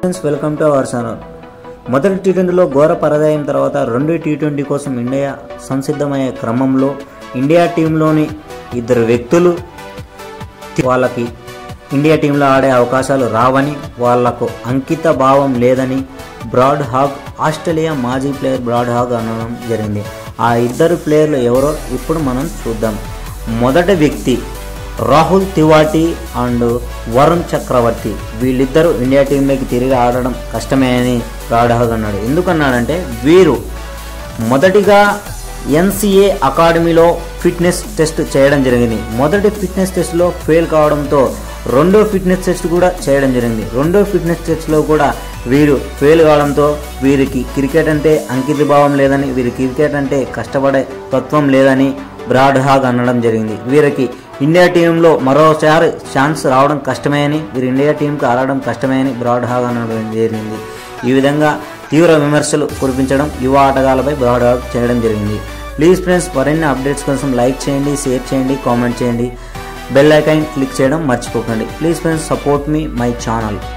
friends welcome to our channel మొదటి T ట్వంటీలో ఘోర పరాజయం తర్వాత రెండో టీ ట్వంటీ కోసం ఇండియా సంసిద్ధమయ్యే క్రమంలో ఇండియా టీంలోని ఇద్దరు వ్యక్తులు వాళ్ళకి ఇండియా టీంలో ఆడే అవకాశాలు రావని వాళ్లకు అంకిత భావం లేదని బ్రాడ్ హాగ్ ఆస్ట్రేలియా మాజీ ప్లేయర్ బ్రాడ్ హాగ్ అనడం జరిగింది ఆ ఇద్దరు ప్లేయర్లు ఎవరో ఇప్పుడు మనం చూద్దాం మొదటి వ్యక్తి రాహుల్ తివాటి అండ్ వరుణ్ చక్రవర్తి వీళ్ళిద్దరూ ఇండియా టీంలోకి తిరిగి ఆడడం కష్టమే అని బ్రాడ్ హాగ్ అన్నాడు ఎందుకన్నాడంటే వీరు మొదటిగా ఎన్సీఏ అకాడమీలో ఫిట్నెస్ టెస్ట్ చేయడం జరిగింది మొదటి ఫిట్నెస్ టెస్ట్లో ఫెయిల్ కావడంతో రెండో ఫిట్నెస్ టెస్ట్ కూడా చేయడం జరిగింది రెండో ఫిట్నెస్ టెస్ట్లో కూడా వీరు ఫెయిల్ కావడంతో వీరికి క్రికెట్ అంటే అంకిత భావం లేదని వీరి క్రికెట్ అంటే కష్టపడే తత్వం లేదని బ్రాడ్ హాగ్ అనడం జరిగింది వీరికి ఇండియా టీంలో మరోసారి ఛాన్స్ రావడం కష్టమే అని వీరు ఇండియా టీంకి ఆడడం కష్టమే అని బ్రాడ్ హాగ్ అనడం జరిగింది ఈ విధంగా తీవ్ర విమర్శలు కురిపించడం యువ ఆటగాళ్లపై బ్రాడ్ హాగ్ చేయడం జరిగింది ప్లీజ్ ఫ్రెండ్స్ మరిన్ని అప్డేట్స్ కోసం లైక్ చేయండి షేర్ చేయండి కామెంట్ చేయండి బెల్ ఐకాన్ క్లిక్ చేయడం మర్చిపోకండి ప్లీజ్ ఫ్రెండ్స్ సపోర్ట్ మీ మై ఛానల్